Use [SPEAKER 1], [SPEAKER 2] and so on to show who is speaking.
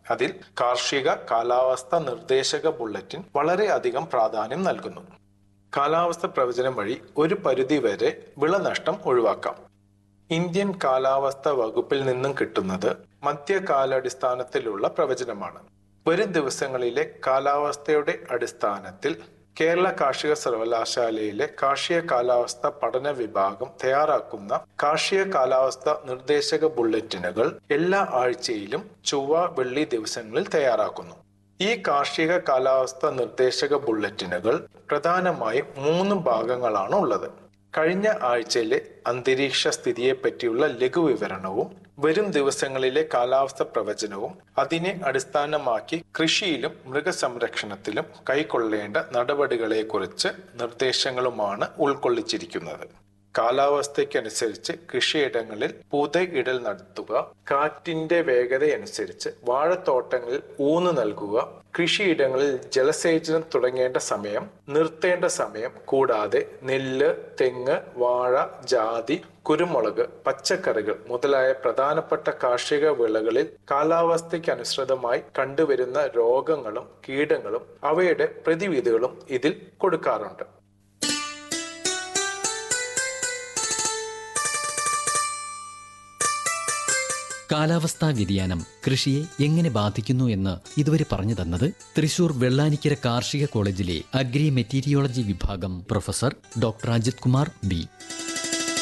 [SPEAKER 1] അതിൽ കാർഷിക കാലാവസ്ഥ നിർദ്ദേശക ബുള്ളറ്റിൻ വളരെയധികം പ്രാധാന്യം നൽകുന്നു കാലാവസ്ഥ പ്രവചനം വഴി ഒരു പരിധിവരെ വിളനഷ്ടം ഒഴിവാക്കാം ഇന്ത്യൻ കാലാവസ്ഥ വകുപ്പിൽ നിന്നും കിട്ടുന്നത് മധ്യകാലാടിസ്ഥാനത്തിലുള്ള പ്രവചനമാണ് വരും ദിവസങ്ങളിലെ കാലാവസ്ഥയുടെ അടിസ്ഥാനത്തിൽ കേരള കാർഷിക സർവകലാശാലയിലെ കാർഷിക കാലാവസ്ഥ പഠന വിഭാഗം തയ്യാറാക്കുന്ന കാർഷിക കാലാവസ്ഥ നിർദ്ദേശക ബുള്ളറ്റിനുകൾ എല്ലാ ആഴ്ചയിലും ചൊവ്വ വെള്ളി ദിവസങ്ങളിൽ തയ്യാറാക്കുന്നു ഈ കാർഷിക കാലാവസ്ഥ നിർദ്ദേശക ബുള്ളറ്റിനുകൾ പ്രധാനമായും മൂന്ന് ഭാഗങ്ങളാണ് ഉള്ളത് കഴിഞ്ഞ ആഴ്ചയിലെ അന്തരീക്ഷ സ്ഥിതിയെ പറ്റിയുള്ള ലഘുവിവരണവും വരും ദിവസങ്ങളിലെ കാലാവസ്ഥ പ്രവചനവും അതിനെ അടിസ്ഥാനമാക്കി കൃഷിയിലും മൃഗസംരക്ഷണത്തിലും കൈക്കൊള്ളേണ്ട നടപടികളെക്കുറിച്ച് നിർദ്ദേശങ്ങളുമാണ് ഉൾക്കൊള്ളിച്ചിരിക്കുന്നത് കാലാവസ്ഥയ്ക്കനുസരിച്ച് കൃഷിയിടങ്ങളിൽ പുതയിടൽ നടത്തുക കാറ്റിന്റെ വേഗതയനുസരിച്ച് വാഴത്തോട്ടങ്ങളിൽ ഊന്നു നൽകുക കൃഷിയിടങ്ങളിൽ ജലസേചനം തുടങ്ങേണ്ട സമയം നിർത്തേണ്ട സമയം കൂടാതെ നെല്ല് തെങ്ങ് വാഴ ജാതി കുരുമുളക് പച്ചക്കറികൾ മുതലായ പ്രധാനപ്പെട്ട കാർഷിക വിളകളിൽ കാലാവസ്ഥയ്ക്കനുസൃതമായി കണ്ടുവരുന്ന രോഗങ്ങളും കീടങ്ങളും അവയുടെ പ്രതിവിധികളും ഇതിൽ കൊടുക്കാറുണ്ട്
[SPEAKER 2] കാലാവസ്ഥാ വ്യതിയാനം കൃഷിയെ എങ്ങനെ ബാധിക്കുന്നു എന്ന് ഇതുവരെ പറഞ്ഞു തന്നത് തൃശൂർ വെള്ളാനിക്കര കാർഷിക കോളേജിലെ അഗ്രി മെറ്റീരിയോളജി വിഭാഗം professor doctor Ajith Kumar B